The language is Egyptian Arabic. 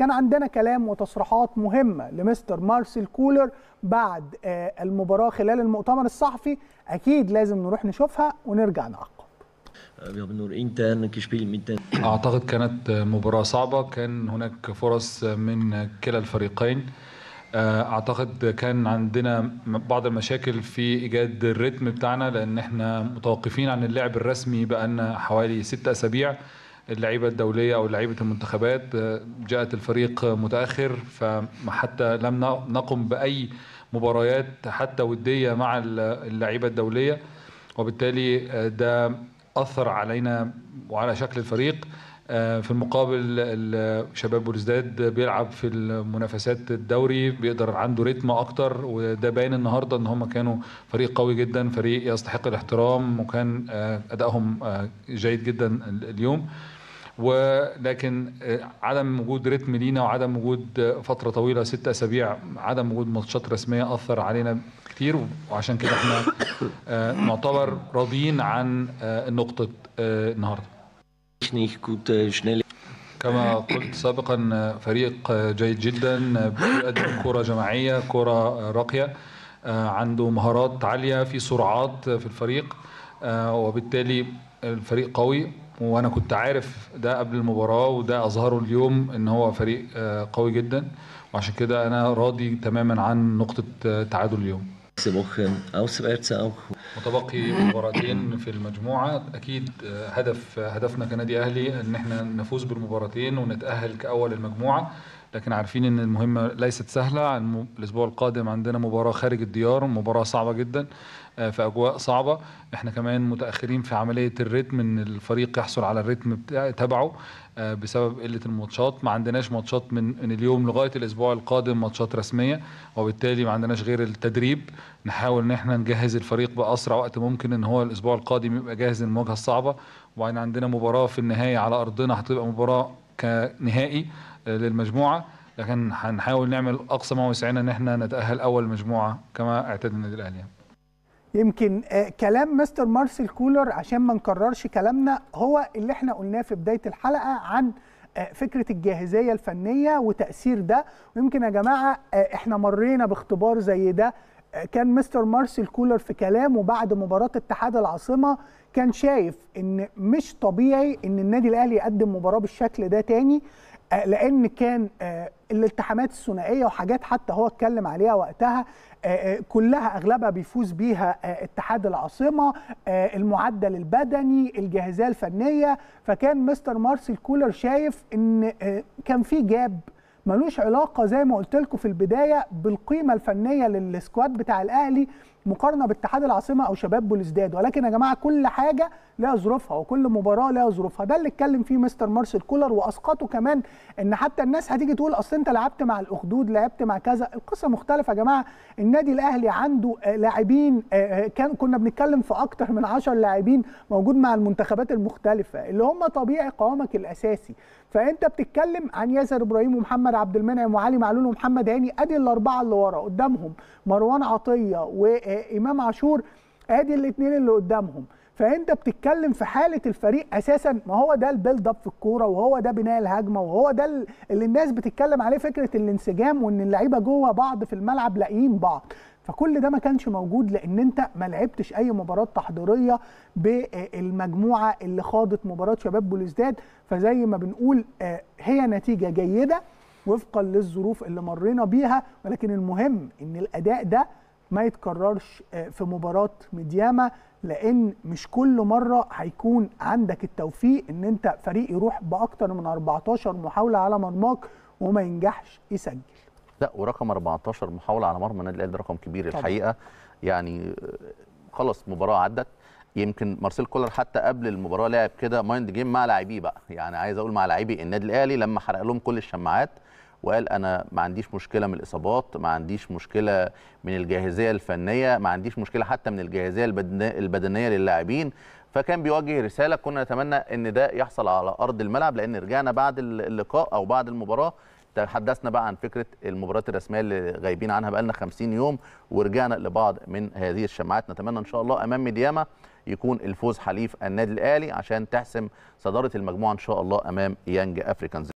كان عندنا كلام وتصريحات مهمه لمستر مارسيل كولر بعد المباراه خلال المؤتمر الصحفي اكيد لازم نروح نشوفها ونرجع نعقب اعتقد كانت مباراه صعبه كان هناك فرص من كلا الفريقين اعتقد كان عندنا بعض المشاكل في ايجاد الريتم بتاعنا لان احنا متوقفين عن اللعب الرسمي بقالنا حوالي ست اسابيع اللعيبه الدوليه او لعيبه المنتخبات جاءت الفريق متاخر فحتى لم نقم باي مباريات حتى وديه مع اللعيبه الدوليه وبالتالي ده اثر علينا وعلى شكل الفريق في المقابل شباب بولزداد بيلعب في المنافسات الدوري بيقدر عنده ريتم اكتر وده باين النهارده ان هم كانوا فريق قوي جدا فريق يستحق الاحترام وكان ادائهم جيد جدا اليوم ولكن عدم وجود رتم لينا وعدم وجود فتره طويله ست اسابيع عدم وجود ماتشات رسميه اثر علينا كتير وعشان كده احنا نعتبر راضيين عن نقطه النهارده كما قلت سابقا فريق جيد جدا بيقدم كرة جماعية كرة راقية عنده مهارات عالية في سرعات في الفريق وبالتالي الفريق قوي وانا كنت عارف ده قبل المباراة وده اظهره اليوم ان هو فريق قوي جدا وعشان كده انا راضي تماما عن نقطة تعادل اليوم متبقي مباراتين في المجموعة أكيد هدف هدفنا كنادي أهلي إن إحنا نفوز بالمباراتين ونتأهل كأول المجموعة لكن عارفين إن المهمة ليست سهلة الأسبوع القادم عندنا مباراة خارج الديار مباراة صعبة جدا في أجواء صعبة إحنا كمان متأخرين في عملية الريتم إن الفريق يحصل على الريتم تبعه بسبب قله الماتشات ما عندناش ماتشات من من اليوم لغايه الاسبوع القادم ماتشات رسميه وبالتالي ما عندناش غير التدريب نحاول ان احنا نجهز الفريق باسرع وقت ممكن ان هو الاسبوع القادم يبقى جاهز للمواجهه الصعبه وبعدين عندنا مباراه في النهايه على ارضنا هتبقى مباراه كنهائي للمجموعه لكن هنحاول نعمل اقصى ما وسعنا ان احنا نتاهل اول مجموعه كما اعتاد النادي الاهلي يمكن كلام مستر مارسيل كولر عشان ما نكررش كلامنا هو اللي احنا قلناه في بدايه الحلقه عن فكره الجاهزيه الفنيه وتاثير ده ويمكن يا جماعه احنا مرينا باختبار زي ده كان مستر مارسيل كولر في كلامه بعد مباراه اتحاد العاصمه كان شايف ان مش طبيعي ان النادي الاهلي يقدم مباراه بالشكل ده تاني لان كان الالتحامات الثنائيه وحاجات حتى هو اتكلم عليها وقتها كلها اغلبها بيفوز بيها اتحاد العاصمه المعدل البدني الجاهزيه الفنيه فكان مستر مارسيل كولر شايف ان كان في جاب ملوش علاقه زي ما قلت لكم في البدايه بالقيمه الفنيه للسكواد بتاع الاهلي مقارنه باتحاد العاصمه او شباب بولزداد ولكن يا جماعه كل حاجه لها ظروفها وكل مباراه لها ظروفها ده اللي اتكلم فيه مستر مارسيل كولر واسقطه كمان ان حتى الناس هتيجي تقول اصل انت لعبت مع الاخدود لعبت مع كذا القصه مختلفه يا جماعه النادي الاهلي عنده لاعبين كان كنا بنتكلم في اكتر من 10 لاعبين موجود مع المنتخبات المختلفه اللي هم طبيعي قوامك الاساسي فانت بتتكلم عن ياسر ابراهيم ومحمد عبد المنعم وعلي معلول ومحمد هاني ادي الاربعه اللي ورا قدامهم مروان عطيه وامام عاشور ادي الاثنين اللي قدامهم فانت بتتكلم في حاله الفريق اساسا ما هو ده البيلد اب في الكوره وهو ده بناء الهجمه وهو ده اللي الناس بتتكلم عليه فكره الانسجام وان اللعيبه جوه بعض في الملعب لاقيين بعض فكل ده ما كانش موجود لان انت ما لعبتش اي مباراه تحضيريه بالمجموعه اللي خاضت مباراه شباب بوليسداد فزي ما بنقول هي نتيجه جيده وفقا للظروف اللي مرينا بيها ولكن المهم ان الاداء ده ما يتكررش في مباراه ميدياما لان مش كل مره هيكون عندك التوفيق ان انت فريق يروح باكتر من 14 محاوله على مرماك وما ينجحش يسجل لا ورقم 14 محاوله على مرمى النادي الاهلي ده رقم كبير طبعا. الحقيقه يعني خلص مباراه عدت يمكن مارسيل كولر حتى قبل المباراه لعب كده مايند جيم مع لاعبيه بقى يعني عايز اقول مع لاعبي النادي الاهلي لما حرق لهم كل الشماعات وقال انا ما عنديش مشكله من الاصابات ما عنديش مشكله من الجاهزيه الفنيه ما عنديش مشكله حتى من الجاهزيه البدنيه للاعبين فكان بيوجه رساله كنا نتمنى ان ده يحصل على ارض الملعب لان رجعنا بعد اللقاء او بعد المباراه تحدثنا بقى عن فكره المباريات الرسميه اللي غايبين عنها بقى لنا 50 يوم ورجعنا لبعض من هذه الشماعات نتمنى ان شاء الله امام ميدياما يكون الفوز حليف النادي الاهلي عشان تحسم صداره المجموعه ان شاء الله امام يانج افريكانز